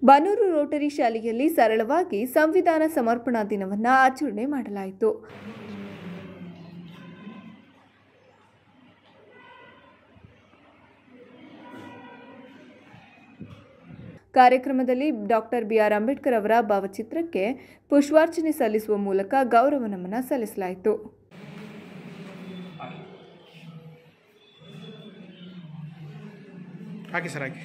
ಬನೂರು Rotary ಶಾಲೆಯಲ್ಲಿ ಸರಳವಾಗಿ ಸಂವಿಧಾನ ಸಮರ್ಪಣಾ ದಿನವನ್ನು ಆಚರಣೆ ಮಾಡಲಾಯಿತು ಕಾರ್ಯಕ್ರಮದಲ್ಲಿ ಡಾಕ್ಟರ್ ಬಿಆರ್ ಅಂಬೇಡ್ಕರ್ ಅವರ ಭಾವಚಿತ್ರಕ್ಕೆ ಪುಷ್ಪಾರ್ಚನೆ ಸಲ್ಲಿಸುವ ಮೂಲಕ ಗೌರವ ನಮನ ಸಲ್ಲಿಸಲಾಯಿತು ಹಾಕಿ ಸರ್ ಹಾಕಿ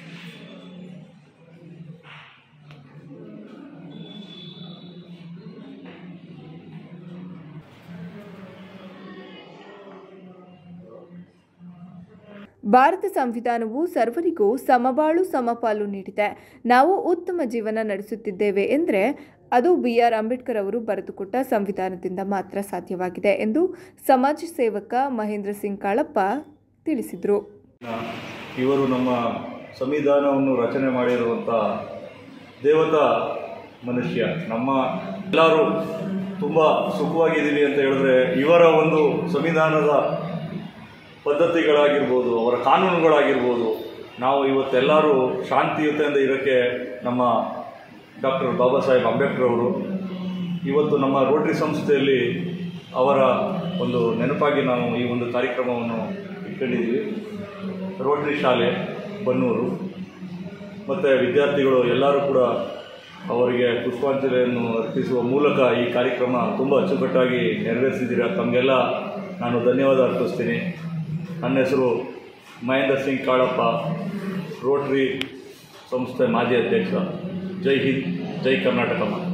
ಭಾರತ ಸಂವಿಧಾನವು ಸರ್ವರಿಗೂ ಸಮಬಾಳು ಸಮಪಾಲು ನೀಡಿದೆ ನಾವು ಉತ್ತಮ ಜೀವನ ನಡೆಸುತ್ತಿದ್ದೇವೆ ಎಂದರೆ ಅದು ಬಿ ಆರ್ ಅಂಬೇಡ್ಕರ್ ಅವರು ಬರೆದುಕೊಟ್ಟ ಸಂವಿಧಾನದಿಂದ ಮಾತ್ರ ಸಾಧ್ಯವಾಗಿದೆ ಎಂದು ಸಮಾಜ ಸೇವಕ ಮಹೇಂದ್ರ ಸಿಂಗ್ ಕಾಳಪ್ಪ ತಿಳಿಸಿದರು ಇವರು ನಮ್ಮ ಸಂವಿಧಾನವನ್ನು ರಚನೆ ಮಾಡಿರುವಂಥ ದೇವತಾ ಮನುಷ್ಯ ನಮ್ಮ ಎಲ್ಲರೂ ತುಂಬ ಸುಖವಾಗಿದ್ದೀವಿ ಅಂತ ಹೇಳಿದ್ರೆ ಇವರ ಒಂದು ಸಂವಿಧಾನದ ಪದ್ಧತಿಗಳಾಗಿರ್ಬೋದು ಅವರ ಕಾನೂನುಗಳಾಗಿರ್ಬೋದು ನಾವು ಇವತ್ತೆಲ್ಲರೂ ಶಾಂತಿಯುತದಿಂದ ಇರೋಕ್ಕೆ ನಮ್ಮ ಡಾಕ್ಟರ್ ಬಾಬಾ ಸಾಹೇಬ್ ಅಂಬೇಡ್ಕರ್ ಅವರು ಇವತ್ತು ನಮ್ಮ ರೋಟರಿ ಸಂಸ್ಥೆಯಲ್ಲಿ ಅವರ ಒಂದು ನೆನಪಾಗಿ ನಾವು ಈ ಒಂದು ಕಾರ್ಯಕ್ರಮವನ್ನು ಇಟ್ಕೊಂಡಿದ್ದೀವಿ ರೋಟರಿ ಶಾಲೆ ಬನ್ನೂರು ಮತ್ತು ವಿದ್ಯಾರ್ಥಿಗಳು ಎಲ್ಲರೂ ಕೂಡ ಅವರಿಗೆ ಪುಷ್ಪಾಂಜಲಿಯನ್ನು ಅರ್ಪಿಸುವ ಮೂಲಕ ಈ ಕಾರ್ಯಕ್ರಮ ತುಂಬ ಅಚ್ಚುಕಟ್ಟಾಗಿ ನೆರವೇರಿಸಿದ್ದೀರಾ ತಮಗೆಲ್ಲ ನಾನು ಧನ್ಯವಾದ ಅರ್ಪಿಸ್ತೀನಿ ನನ್ನ ಹೆಸರು ಮಹೇಂದ್ರ ಸಿಂಗ್ ಕಾಳಪ್ಪ ರೋಟ್ರಿ ಸಂಸ್ಥೆ ಮಾಜಿ ಅಧ್ಯಕ್ಷ ಜೈ ಹಿಂದ್ ಜೈ ಕರ್ನಾಟಕ